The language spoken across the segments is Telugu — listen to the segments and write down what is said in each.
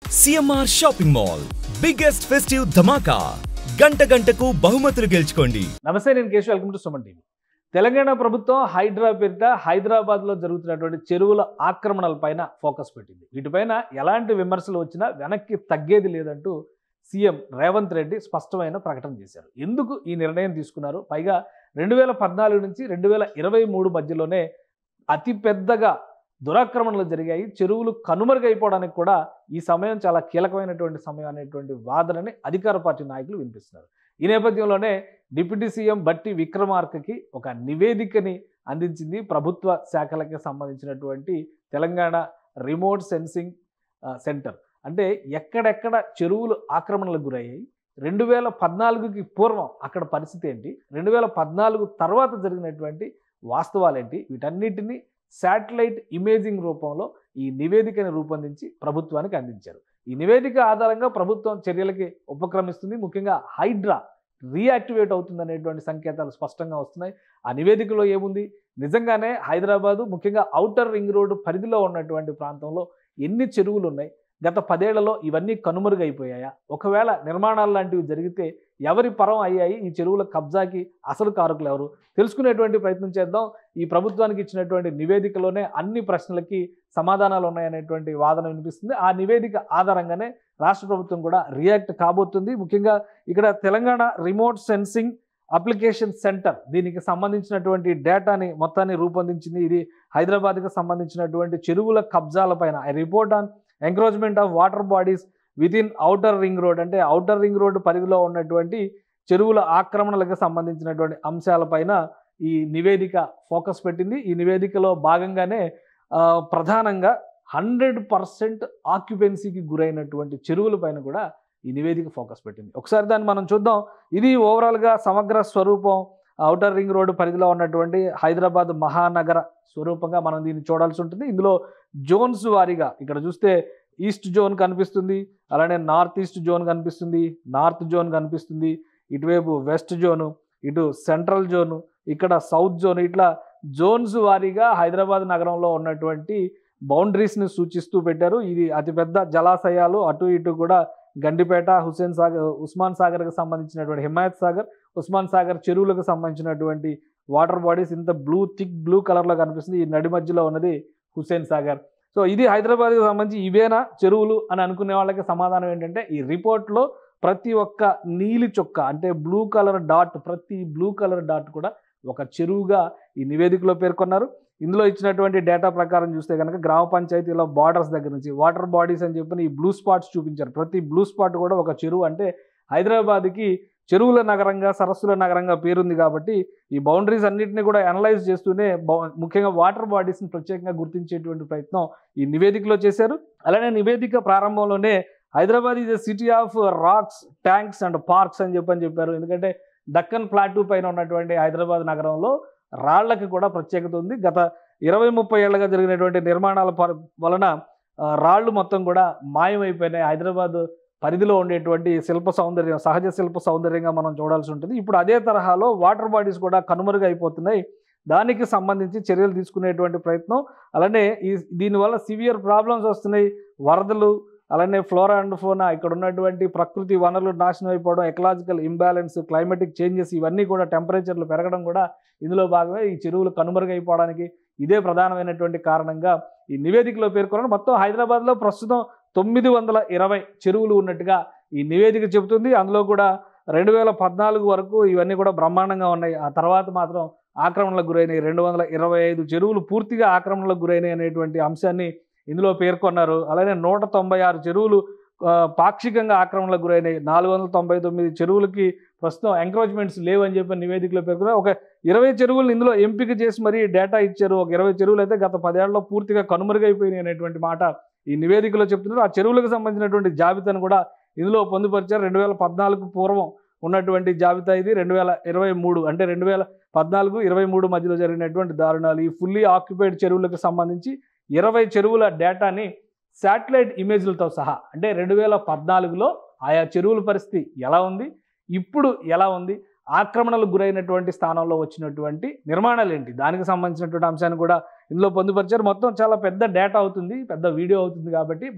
CMR shopping mall biggest festive ధమాకా గంట గంటకు బహుమతులు గెలుచుకోండి నమస్తే నేను Keshav welcome to Suman TV Telangana ప్రభుత్వం హైడ్రా పేరిట హైదరాబాద్లో జరుగుతున్నటువంటి చెరువుల ఆక్రమణలపైన ఫోకస్ పెట్టింది వీటిపైన ఎలాంటి విమర్శలు వచ్చినా వెనక్కి తగ్గేది లేదంటూ సీఎం రేవంత్ రెడ్డి స్పష్టమైన ప్రకటన చేశారు ఎందుకు ఈ నిర్ణయం తీసుకున్నారు పైగా రెండు వేల పద్నాలుగు నుంచి రెండు వేల ఇరవై మూడు మధ్యలోనే అతి పెద్దగా దురాక్రమణలు జరిగాయి చెరువులు కనుమరుగైపోవడానికి కూడా ఈ సమయం చాలా కీలకమైనటువంటి సమయం అనేటువంటి వాదనని అధికార పార్టీ నాయకులు వినిపిస్తున్నారు ఈ నేపథ్యంలోనే డిప్యూటీ సీఎం బట్టి విక్రమార్కకి ఒక నివేదికని అందించింది ప్రభుత్వ శాఖలకి సంబంధించినటువంటి తెలంగాణ రిమోట్ సెన్సింగ్ ఆ, సెంటర్ అంటే ఎక్కడెక్కడ చెరువులు ఆక్రమణలకు గురయ్యాయి రెండు వేల పద్నాలుగుకి పూర్వం అక్కడ పరిస్థితి ఏంటి రెండు వేల పద్నాలుగు తర్వాత జరిగినటువంటి వాస్తవాలేంటి వీటన్నిటిని శాటిలైట్ ఇమేజింగ్ రూపంలో ఈ నివేదికని రూపొందించి ప్రభుత్వానికి అందించారు ఈ నివేదిక ఆధారంగా ప్రభుత్వం చర్యలకి ఉపక్రమిస్తుంది ముఖ్యంగా హైడ్రా రీయాక్టివేట్ అవుతుంది అనేటువంటి సంకేతాలు స్పష్టంగా వస్తున్నాయి ఆ నివేదికలో ఏముంది నిజంగానే హైదరాబాదు ముఖ్యంగా ఔటర్ రింగ్ రోడ్డు పరిధిలో ఉన్నటువంటి ప్రాంతంలో ఎన్ని చెరువులు ఉన్నాయి గత పదేళ్లలో ఇవన్నీ కనుమరుగైపోయాయా ఒకవేళ నిర్మాణాలు లాంటివి జరిగితే ఎవరి పరం అయ్యాయి ఈ చెరువుల కబ్జాకి అసలు కారకులు ఎవరు తెలుసుకునేటువంటి ప్రయత్నం చేద్దాం ఈ ప్రభుత్వానికి ఇచ్చినటువంటి నివేదికలోనే అన్ని ప్రశ్నలకి సమాధానాలు ఉన్నాయనేటువంటి వాదన వినిపిస్తుంది ఆ నివేదిక ఆధారంగానే రాష్ట్ర ప్రభుత్వం కూడా రియాక్ట్ కాబోతుంది ముఖ్యంగా ఇక్కడ Telangana remote sensing application centre దీనికి సంబంధించినటువంటి డేటాని మొత్తాన్ని రూపొందించింది ఇది హైదరాబాద్కి సంబంధించినటువంటి చెరువుల కబ్జాలపైన a report on encroachment of water bodies within outer ring road అంటే ఔటర్ రింగ్ రోడ్ పరిధిలో ఉన్నటువంటి చెరువుల ఆక్రమణలకు సంబంధించినటువంటి అంశాలపైన ఈ నివేదిక ఫోకస్ పెట్టింది ఈ నివేదికలో భాగంగానే ఆ, ప్రధానంగా హండ్రెడ్ పర్సెంట్ ఆక్యుపెన్సీకి గురైనటువంటి చెరువుల పైన కూడా ఈ నివేదిక ఫోకస్ పెట్టింది ఒకసారి దాన్ని మనం చూద్దాం ఇది ఓవరాల్గా సమగ్ర స్వరూపం ఔటర్ రింగ్ రోడ్డు పరిధిలో ఉన్నటువంటి హైదరాబాద్ మహానగర స్వరూపంగా మనం దీన్ని చూడాల్సి ఉంటుంది ఇందులో జోన్స్ వారీగా ఇక్కడ చూస్తే ఈస్ట్ జోన్ కనిపిస్తుంది అలానే నార్త్ ఈస్ట్ జోన్ కనిపిస్తుంది నార్త్ జోన్ కనిపిస్తుంది ఇటువైపు వెస్ట్ జోను ఇటు సెంట్రల్ జోను ఇక్కడ సౌత్ జోన్ ఇట్లా జోన్స్ వారీగా హైదరాబాద్ నగరంలో ఉన్నటువంటి బౌండరీస్ని సూచిస్తూ పెట్టారు ఇది అతిపెద్ద జలాశయాలు అటు ఇటు కూడా గండిపేట హుస్సేన్ సాగర్ ఉస్మాన్ సాగర్కి సంబంధించినటువంటి హిమాయత్ సాగర్ ఉస్మాన్ సాగర్ చెరువులకు సంబంధించినటువంటి వాటర్ బాడీస్ ఇంత బ్లూ థిక్ బ్లూ కలర్లో కనిపిస్తుంది ఈ నడి మధ్యలో ఉన్నది హుస్సేన్ సాగర్ సో ఇది హైదరాబాద్కి సంబంధించి ఇవేనా చెరువులు అని అనుకునే వాళ్ళకి సమాధానం ఏంటంటే ఈ రిపోర్ట్లో ప్రతి ఒక్క నీలి చొక్క అంటే బ్లూ కలర్ డాట్ ప్రతి బ్లూ కలర్ డాట్ కూడా ఒక చెరువుగా ఈ నివేదికలో పేర్కొన్నారు ఇందులో ఇచ్చినటువంటి డేటా ప్రకారం చూస్తే కనుక గ్రామ పంచాయతీలో బార్డర్స్ దగ్గర నుంచి వాటర్ బాడీస్ అని చెప్పి ఈ బ్లూ స్పాట్స్ చూపించారు ప్రతి బ్లూ స్పాట్ కూడా ఒక చెరువు అంటే హైదరాబాద్కి చెరువుల నగరంగా సరస్సుల నగరంగా పేరుంది కాబట్టి ఈ బౌండరీస్ అన్నింటినీ కూడా అనలైజ్ చేస్తూనే బౌ- ముఖ్యంగా వాటర్ బాడీస్ని ప్రత్యేకంగా గుర్తించేటువంటి ప్రయత్నం ఈ నివేదికలో చేశారు అలానే నివేదిక ప్రారంభంలోనే Hyderabad is city of rocks tanks and parks అని చెప్పని చెప్పారు ఎందుకంటే దక్కన్ ప్లాటూ పైన ఉన్నటువంటి హైదరాబాద్ నగరంలో రాళ్లకి కూడా ప్రత్యేకత ఉంది గత ఇరవై ముప్పై ఏళ్ళగా జరిగినటువంటి నిర్మాణాల పర- వలన ఆ, రాళ్ళు మొత్తం కూడా మాయమైపోయినాయి హైదరాబాద్ పరిధిలో ఉండేటువంటి శిల్ప సౌందర్యం సహజ శిల్ప సౌందర్యంగా మనం చూడాల్సి ఉంటుంది ఇప్పుడు అదే తరహాలో వాటర్ బాడీస్ కూడా కనుమరుగైపోతున్నాయి దానికి సంబంధించి చర్యలు తీసుకునేటువంటి ప్రయత్నం అలానే ఈ దీనివల్ల సివియర్ ప్రాబ్లమ్స్ వస్తున్నాయి వరదలు అలానే ఫ్లోరా అండ్ ఫోనా ఇక్కడ ఉన్నటువంటి ప్రకృతి వనరులు నాశనం అయిపోవడం ఎకలాజికల్ ఇంబ్యాలెన్స్ క్లైమేటిక్ చేంజెస్ ఇవన్నీ కూడా టెంపరేచర్లు పెరగడం కూడా ఇందులో భాగమే ఈ చెరువులు కనుమరుగైపోవడానికి ఇదే ప్రధానమైనటువంటి కారణంగా ఈ నివేదికలో పేర్కొన్నారు మొత్తం హైదరాబాద్లో ప్రస్తుతం తొమ్మిది వందల ఇరవై చెరువులు ఉన్నట్టుగా ఈ నివేదిక చెబుతుంది అందులో కూడా రెండు వేల పద్నాలుగు వరకు ఇవన్నీ కూడా బ్రహ్మాండంగా ఉన్నాయి ఆ తర్వాత మాత్రం ఆక్రమణలకు గురైనాయి రెండు వందల ఇరవై ఐదు చెరువులు పూర్తిగా ఆక్రమణలకు గురైనాయి అనేటువంటి అంశాన్ని ఇందులో పేర్కొన్నారు అలానే నూట తొంభై ఆరు చెరువులు ఆ, పాక్షికంగా ఆక్రమణలకు గురైనాయి నాలుగు వందల తొంభై తొమ్మిది చెరువులకి ప్రస్తుతం ఎంక్రోచ్మెంట్స్ లేవని చెప్పి నివేదికలో పేర్కొన్నారు ఒక ఇరవై చెరువులు ఇందులో ఎంపిక చేసి మరీ డేటా ఇచ్చారు ఒక ఇరవై చెరువులు అయితే గత పదేళ్లలో పూర్తిగా కనుమరుగైపోయినాయి అనేటువంటి మాట ఈ నివేదికలో చెప్తున్నారు ఆ చెరువులకు సంబంధించినటువంటి జాబితాను కూడా ఇందులో పొందుపరిచారు రెండు వేల పద్నాలుగు పూర్వం ఉన్నటువంటి జాబితా ఇది రెండు వేల ఇరవై మూడు అంటే రెండు వేల పద్నాలుగు ఇరవై మూడు మధ్యలో జరిగినటువంటి దారుణాలు ఈ ఫుల్లీ ఆక్యుపైడ్ చెరువులకు సంబంధించి ఇరవై చెరువుల డేటాని శాటిలైట్ ఇమేజ్లతో సహా అంటే రెండు వేల పద్నాలుగులో ఆయా చెరువుల పరిస్థితి ఎలా ఉంది ఇప్పుడు ఎలా ఉంది ఆక్రమణలకు గురైనటువంటి స్థానంలో వచ్చినటువంటి నిర్మాణాలు ఏంటి దానికి సంబంధించినటువంటి అంశాన్ని కూడా ఇందులో పొందుపరిచారు మొత్తం చాలా పెద్ద డేటా అవుతుంది పెద్ద వీడియో అవుతుంది కాబట్టి మనం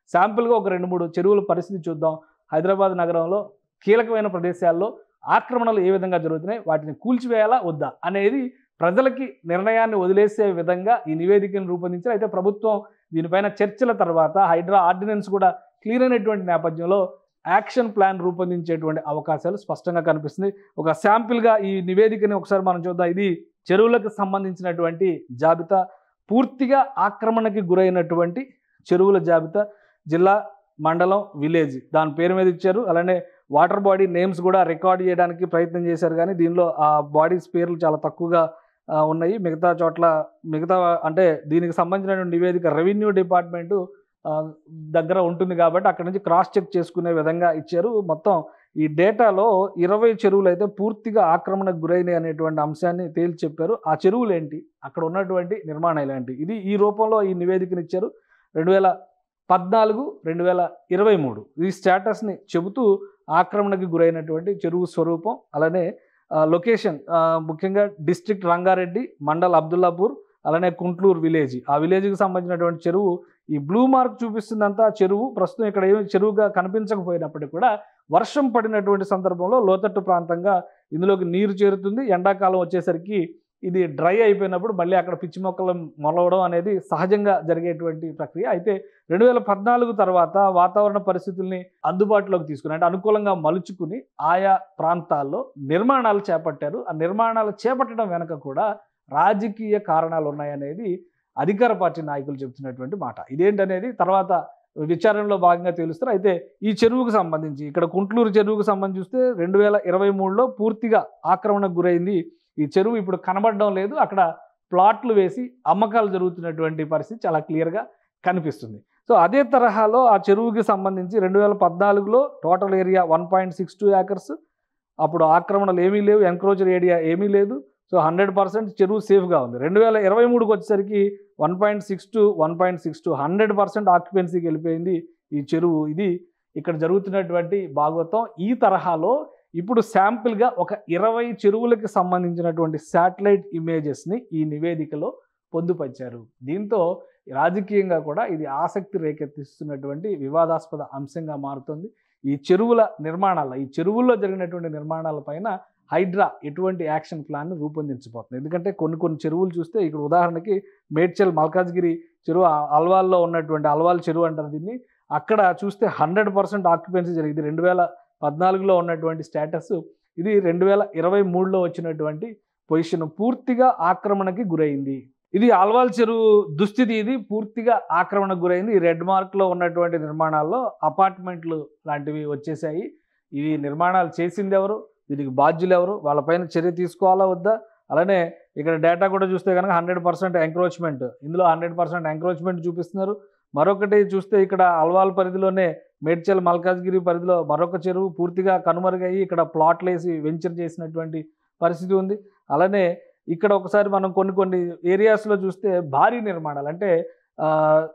శాంపుల్గా ఒక రెండు మూడు చెరువుల పరిస్థితి చూద్దాం హైదరాబాద్ నగరంలో కీలకమైన ప్రదేశాల్లో ఆక్రమణలు ఏ విధంగా జరుగుతున్నాయి వాటిని కూల్చివేయాలా వద్దా అనేది ప్రజలకి నిర్ణయాన్ని వదిలేసే విధంగా ఈ నివేదికను రూపొందించారు అయితే ప్రభుత్వం దీనిపైన చర్చల తర్వాత హైడ్రా ఆర్డినెన్స్ కూడా క్లియర్ అయినటువంటి నేపథ్యంలో యాక్షన్ ప్లాన్ రూపొందించేటువంటి అవకాశాలు స్పష్టంగా కనిపిస్తుంది ఒక శాంపిల్గా ఈ నివేదికని ఒకసారి మనం చూద్దాం ఇది చెరువులకు సంబంధించినటువంటి జాబితా పూర్తిగా ఆక్రమణకి గురైనటువంటి చెరువుల జాబితా జిల్లా మండలం విలేజ్ దాని పేరు మీద ఇచ్చారు అలానే వాటర్ బాడీ నేమ్స్ కూడా రికార్డ్ చేయడానికి ప్రయత్నం చేశారు కానీ దీనిలో ఆ బాడీస్ పేర్లు చాలా తక్కువగా ఆ, ఉన్నాయి మిగతా చోట్ల మిగతా అంటే దీనికి సంబంధించిన నివేదిక రెవెన్యూ డిపార్ట్మెంటు ఆ, దగ్గర ఉంటుంది కాబట్టి అక్కడ నుంచి క్రాస్ చెక్ చేసుకునే విధంగా ఇచ్చారు మొత్తం ఈ డేటాలో ఇరవై చెరువులు అయితే పూర్తిగా ఆక్రమణకు గురైనాయి అనేటువంటి అంశాన్ని తేల్చి చెప్పారు ఆ చెరువులు ఏంటి అక్కడ ఉన్నటువంటి నిర్మాణాలు ఏంటి ఇది ఈ రూపంలో ఈ నివేదికను ఇచ్చారు రెండు వేల పద్నాలుగు రెండు వేల ఇరవై మూడు ఈ స్టేటస్ని చెబుతూ ఆక్రమణకు గురైనటువంటి చెరువు స్వరూపం అలానే ఆ, లొకేషన్ ఆ, ముఖ్యంగా డిస్ట్రిక్ట్ రంగారెడ్డి మండల్ అబ్దుల్లాపూర్ అలానే కుంట్లూరు విలేజ్ ఆ విలేజ్కి సంబంధించినటువంటి చెరువు ఈ బ్లూ మార్క్ చూపిస్తుందంతా చెరువు ప్రస్తుతం ఇక్కడ ఏమి చెరువుగా కనిపించకపోయినప్పటికీ కూడా వర్షం పడినటువంటి సందర్భంలో లోతట్టు ప్రాంతంగా ఇందులోకి నీరు చేరుతుంది ఎండాకాలం వచ్చేసరికి ఇది డ్రై అయిపోయినప్పుడు మళ్ళీ అక్కడ పిచ్చి మొక్కలు మొలవడం అనేది సహజంగా జరిగేటువంటి ప్రక్రియ అయితే రెండు వేల పద్నాలుగు తర్వాత వాతావరణ పరిస్థితుల్ని అందుబాటులోకి తీసుకుని అంటే అనుకూలంగా మలుచుకుని ఆయా ప్రాంతాల్లో నిర్మాణాలు చేపట్టారు ఆ నిర్మాణాలు చేపట్టడం వెనక కూడా రాజకీయ కారణాలు ఉన్నాయనేది అధికార పార్టీ నాయకులు చెబుతున్నటువంటి మాట ఇదేంటనేది తర్వాత విచారణలో భాగంగా తెలుస్తారు అయితే ఈ చెరువుకు సంబంధించి ఇక్కడ కుంట్లూరు చెరువుకు సంబంధించి చూస్తే రెండు వేల ఇరవై మూడులో పూర్తిగా ఆక్రమణకు గురైంది ఈ చెరువు ఇప్పుడు కనబడడం లేదు అక్కడ ప్లాట్లు వేసి అమ్మకాలు జరుగుతున్నటువంటి పరిస్థితి చాలా క్లియర్గా కనిపిస్తుంది సో అదే తరహాలో ఆ చెరువుకి సంబంధించి రెండు వేల పద్నాలుగులో total area one point six two acres అప్పుడు ఆక్రమణలు ఏమీ లేవు ఎంక్రోచర్ ఏరియా ఏమీ లేదు సో హండ్రెడ్ పర్సెంట్ చెరువు సేఫ్గా ఉంది రెండు వేల ఇరవై మూడుకి వచ్చేసరికి one point six two one point six two hundred percent ఆక్యుపెన్సీకి వెళ్ళిపోయింది ఈ చెరువు ఇది ఇక్కడ జరుగుతున్నటువంటి భాగవతం ఈ తరహాలో ఇప్పుడు శాంపిల్గా ఒక ఇరవై చెరువులకి సంబంధించినటువంటి శాటిలైట్ ఇమేజెస్ని ఈ నివేదికలో పొందుపరిచారు దీంతో రాజకీయంగా కూడా ఇది ఆసక్తి రేకెత్తిస్తున్నటువంటి వివాదాస్పద అంశంగా మారుతుంది ఈ చెరువుల నిర్మాణాల ఈ చెరువుల్లో జరిగినటువంటి నిర్మాణాలపైన హైడ్రా ఎటువంటి యాక్షన్ ప్లాన్ రూపొందించబోతుంది ఎందుకంటే కొన్ని కొన్ని చెరువులు చూస్తే ఇక్కడ ఉదాహరణకి మేడ్చల్ మల్కాజ్గిరి చెరువు ఆ అల్వాల్లో ఉన్నటువంటి అల్వాల్ చెరువు అంటారు దీన్ని అక్కడ చూస్తే హండ్రెడ్ పర్సెంట్ ఆక్యుపెన్సీ జరిగింది రెండు వేల పద్నాలుగులో ఉన్నటువంటి స్టేటస్ ఇది రెండు వేల ఇరవై మూడులో వచ్చినటువంటి పొజిషన్ పూర్తిగా ఆక్రమణకి గురైంది ఇది ఆల్వాల్ చెరువు దుస్థితి ఇది పూర్తిగా ఆక్రమణకు గురైంది ఈ రెడ్ మార్క్లో ఉన్నటువంటి నిర్మాణాల్లో అపార్ట్మెంట్లు లాంటివి వచ్చేసాయి ఇవి నిర్మాణాలు చేసింది ఎవరు దీనికి బాధ్యులు ఎవరు వాళ్ళపైన చర్య తీసుకోవాలా వద్దా అలానే ఇక్కడ డేటా కూడా చూస్తే కనుక హండ్రెడ్ పర్సెంట్ ఎంక్రోచ్మెంట్ ఇందులో హండ్రెడ్ పర్సెంట్ ఎంక్రోచ్మెంట్ చూపిస్తున్నారు మరొకటి చూస్తే ఇక్కడ అల్వాల్ పరిధిలోనే మేడ్చల్ మల్కాజ్గిరి పరిధిలో మరొక చెరువు పూర్తిగా కనుమరుగయ్యి ఇక్కడ ప్లాట్లు వేసి వెంచర్ చేసినటువంటి పరిస్థితి ఉంది అలానే ఇక్కడ ఒకసారి మనం కొన్ని కొన్ని ఏరియాస్లో చూస్తే భారీ నిర్మాణాలు అంటే ఆ,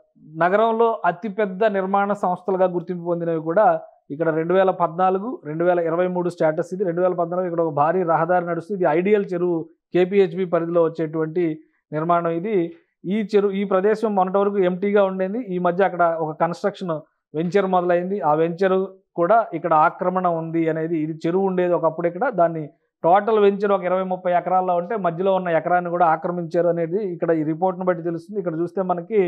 నగరంలో అతిపెద్ద నిర్మాణ సంస్థలుగా గుర్తింపు పొందినవి కూడా ఇక్కడ రెండు వేల పద్నాలుగు రెండు వేల ఇరవై మూడు స్టేటస్ ఇది రెండు వేల పద్నాలుగు ఇక్కడ ఒక భారీ రహదారి నడుస్తుంది ఇది ఐడియల్ చెరువు కేపీహెచ్బి పరిధిలో వచ్చేటువంటి నిర్మాణం ఇది ఈ చెరువు ఈ ప్రదేశం మొన్నటి వరకు ఎంటీగా ఉండేది ఈ మధ్య అక్కడ ఒక కన్స్ట్రక్షన్ వెంచర్ మొదలైంది ఆ వెంచర్ కూడా ఇక్కడ ఆక్రమణ ఉంది అనేది ఇది చెరువు ఉండేది ఒకప్పుడు ఇక్కడ దాన్ని టోటల్ వెంచర్ ఒక ఇరవై ముప్పై ఎకరాల్లో ఉంటే మధ్యలో ఉన్న ఎకరాన్ని కూడా ఆక్రమించారు అనేది ఇక్కడ ఈ రిపోర్ట్ను బట్టి తెలుస్తుంది ఇక్కడ చూస్తే మనకి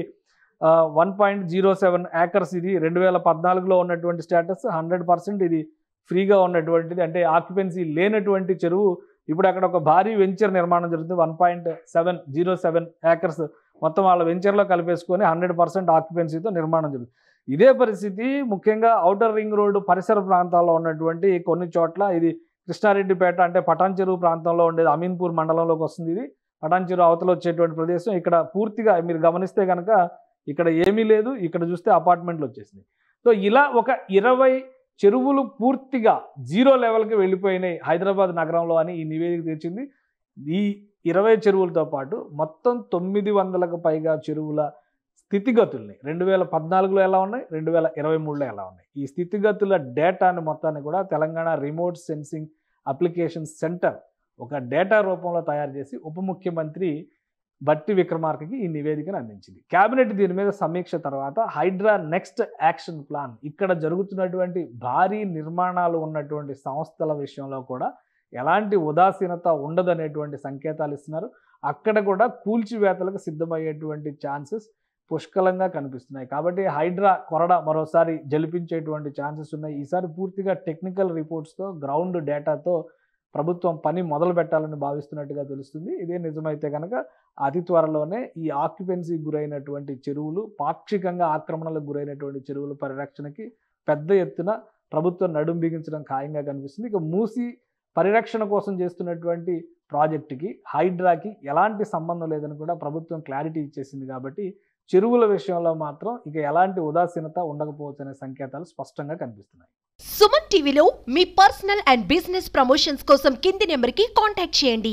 one point zero seven acres ఇది రెండు వేల పద్నాలుగులో ఉన్నటువంటి స్టేటస్ హండ్రెడ్ పర్సెంట్ ఇది ఫ్రీగా ఉన్నటువంటిది అంటే ఆక్యుపెన్సీ లేనటువంటి చెరువు ఇప్పుడు అక్కడ ఒక భారీ వెంచర్ నిర్మాణం జరుగుతుంది one point seven zero seven acres మొత్తం వాళ్ళ వెంచర్లో కలిపేసుకొని హండ్రెడ్ పర్సెంట్ ఆక్యుపెన్సీతో నిర్మాణం జరుగుతుంది ఇదే పరిస్థితి ముఖ్యంగా ఔటర్ రింగ్ రోడ్డు పరిసర ప్రాంతాల్లో ఉన్నటువంటి కొన్ని చోట్ల ఇది కృష్ణారెడ్డిపేట అంటే పటాన్ చెరువు ప్రాంతంలో ఉండేది అమీన్పూర్ మండలంలోకి వస్తుంది ఇది పటాన్ చెరువు అవతల వచ్చేటువంటి ప్రదేశం ఇక్కడ పూర్తిగా మీరు గమనిస్తే కనుక ఇక్కడ ఏమీ లేదు ఇక్కడ చూస్తే అపార్ట్మెంట్లు వచ్చేసినాయి సో ఇలా ఒక ఇరవై చెరువులు పూర్తిగా జీరో లెవెల్కి వెళ్ళిపోయినాయి హైదరాబాద్ నగరంలో అని ఈ నివేదిక తెచ్చింది ఈ ఇరవై చెరువులతో పాటు మొత్తం తొమ్మిది వందలకు పైగా చెరువుల స్థితిగతుల్ని రెండు వేల పద్నాలుగులో ఎలా ఉన్నాయి రెండు వేల ఇరవై మూడులో ఎలా ఉన్నాయి ఈ స్థితిగతుల డేటాని మొత్తాన్ని కూడా Telangana remote sensing application centre ఒక డేటా రూపంలో తయారు చేసి ఉప ముఖ్యమంత్రి బట్టి విక్రమార్కకి ఈ నివేదికను అందించింది కేబినెట్ దీని మీద సమీక్ష తర్వాత హైడ్రా నెక్స్ట్ యాక్షన్ ప్లాన్ ఇక్కడ జరుగుతున్నటువంటి భారీ నిర్మాణాలు ఉన్నటువంటి సంస్థల విషయంలో కూడా ఎలాంటి ఉదాసీనత ఉండదనేటువంటి సంకేతాలు ఇస్తున్నారు అక్కడ కూడా కూల్చివేతలకు సిద్ధమయ్యేటువంటి ఛాన్సెస్ పుష్కలంగా కనిపిస్తున్నాయి కాబట్టి హైడ్రా కొరడ మరోసారి జలిపించేటువంటి ఛాన్సెస్ ఉన్నాయి ఈసారి పూర్తిగా టెక్నికల్ రిపోర్ట్స్తో గ్రౌండ్ డేటాతో ప్రభుత్వం పని మొదలు పెట్టాలని భావిస్తున్నట్టుగా తెలుస్తుంది ఇదే నిజమైతే కనుక అతి త్వరలోనే ఈ ఆక్యుపెన్సీ గురైనటువంటి చెరువులు పాక్షికంగా ఆక్రమణలకు గురైనటువంటి చెరువుల పరిరక్షణకి పెద్ద ఎత్తున ప్రభుత్వం నడుం బిగించడం ఖాయంగా కనిపిస్తుంది ఇక మూసి పరిరక్షణ కోసం చేస్తున్నటువంటి ప్రాజెక్టుకి హైడ్రాకి ఎలాంటి సంబంధం లేదని కూడా ప్రభుత్వం క్లారిటీ ఇచ్చేసింది కాబట్టి చెరువుల విషయంలో మాత్రం ఇక ఎలాంటి ఉదాసీనత ఉండకపోవచ్చు అనే సంకేతాలు స్పష్టంగా కనిపిస్తున్నాయి సుమన్ టీవీలో మీ పర్సనల్ అండ్ బిజినెస్ ప్రమోషన్స్ కోసం కింది నెంబర్కి కాంటాక్ట్ చేయండి